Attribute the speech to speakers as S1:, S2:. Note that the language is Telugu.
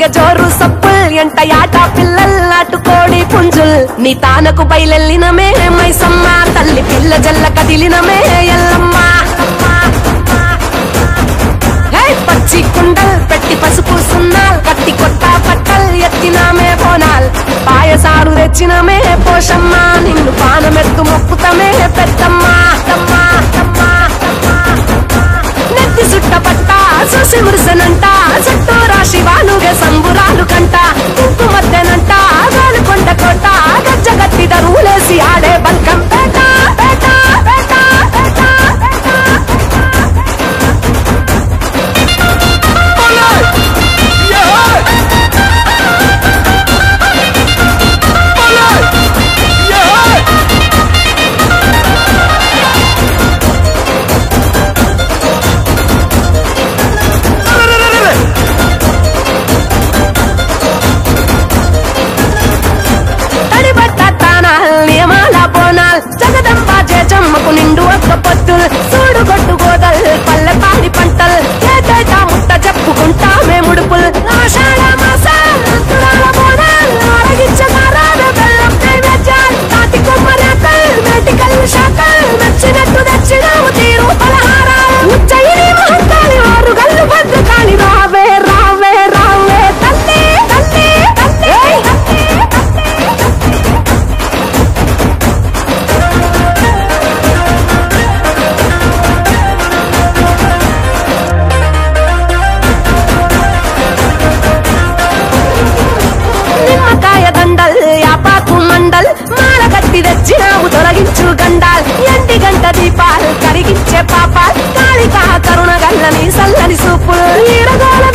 S1: సాగే జోరు సప్పుల్ ఎంట యాట పిల్లల్ నాటుకోడి పుంజుల్ నీ తానకు బయలెల్లినమే మైసమ్మ తల్లి పిల్ల జల్ల కదిలినమే ఎల్లమ్మ హే పచ్చి కుండల్ పెట్టి పసుపు సున్నాల్ కట్టి కొట్ట పట్టల్ ఎత్తినామే బోనాల్ పాయసారు తెచ్చినమే పోషమ్మ నిన్ను పానమెత్తు మొక్కుతమే పెద్దమ్మ తమ్మా, తమ్మా, తమ్మా. నెత్తి సుట్ట పట్ట చూసి మురుసనంట చుట్టూ రాశి వాలుగే సంబురాలు కంట కుంకుమద్దెనంట గాలుకొండ కోట గజ్జ గట్టి దరువులేసి ఆడే బల్కం పేట పేట పేట పేట పేట తడిబట్ట తానాల్ నియమాల బోనాల్ జగదంబ జమ్మకు నిండు ఒక్క పొత్తుల్ సూడు గొట్టు గోదల్ పల్లె పాడి పంటల్ ఏటేటా ముట్ట చెప్పుకుంటామే ముడుపుల్ ఆషాఢ మాసాల్ అంతురాల బోనాల్ ఆరగించగారాన బెల్లం నైవేద్యాల్ తాటి కొమ్మరేకల్ మేటికల్ శాఖల్ నచ్చినట్టు తెచ్చినాము తీరు పలహారాలు ఉజ్జయిని మహంకాళి వారు గల్లు భద్ర కాళి రావే రావే రావే తల్లి తల్లి తల్లి తల్లి నిమ్మకాయ దండల్ యాపాకు మండల్ మాల కట్టి తెచ్చినావు తొలగించు గండాల్ ఎండి గంట దీపాల్ కరిగించే పాపాల్ కాళికా కరుణ గల్లని సల్లని సూపులు ఈరగోల